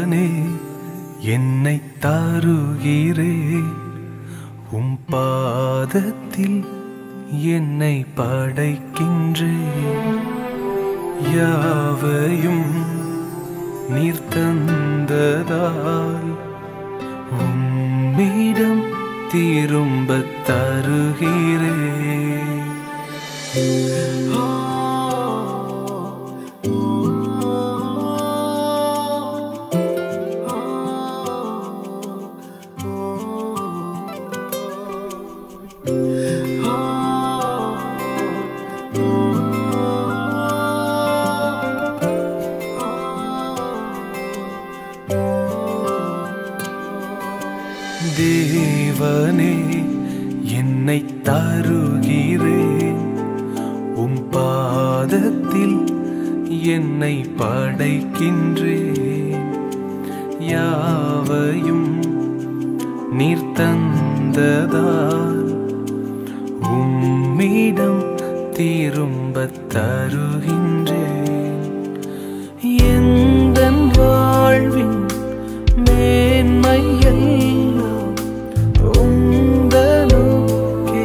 தேவனே என்னை தருகிறேன் உம் பாதத்தில் என்னை படைக்கின்றேன் யாவையும் நீர் தந்ததால் உம்மிடம் திரும்பத் தருகிறேன் தேவனே என்னை தருகிறேன் உம் பாதத்தில் என்னை படைக்கின்றேன் யாவையும் நீர் தந்ததால் உம்மிடம் திரும்பத் தருகின்றேன் எந்தன் வாழ்வின் மேன்மை எல்லாம் உந்தனுக்கே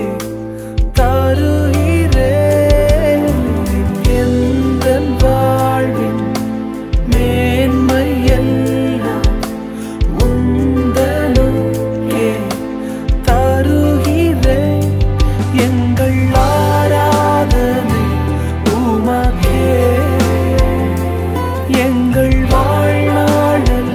தருகிறேன் எந்தன் வாழ்வின் மேன்மை எல்லாம் உந்தனுக்கே தருகிறேன் எங்கள் ஆராதனை உமக்கே எங்கள் வாழ்நாளெல்லாம்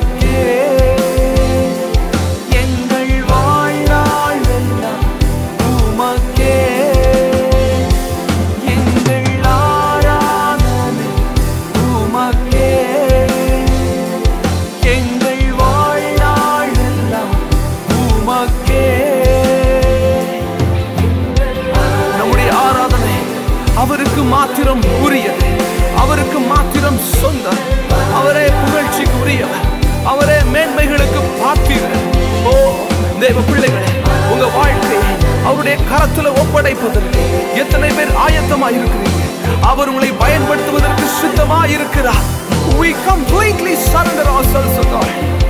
உமக்கே எங்கள் வாழ்நாள் எல்லாம் உமக்கே எங்கள் ஆராதனை உமக்கே எங்கள் வாழ்நாள் எல்லாம் உமக்கே நம்முடைய ஆராதனை அவருக்கு மாத்திரம் உரியது அவருக்கு மாத்திரம் சொந்தம் அவரே புகழ்ச்சிக்கு உரியவர் அவரே மேன்மைகளுக்கு பாத்திரர் ஓ தேவ பிள்ளைகளே உங்க வாழ்க்கையை அவருடைய கரத்துல ஒப்படைப்பதற்கு எத்தனை பேர் ஆயத்தமாக இருக்கிறீங்க அவர் உங்களை பயன்படுத்துவதற்கு சித்தமாக இருக்கிறார் We completely surrender ourselves to God.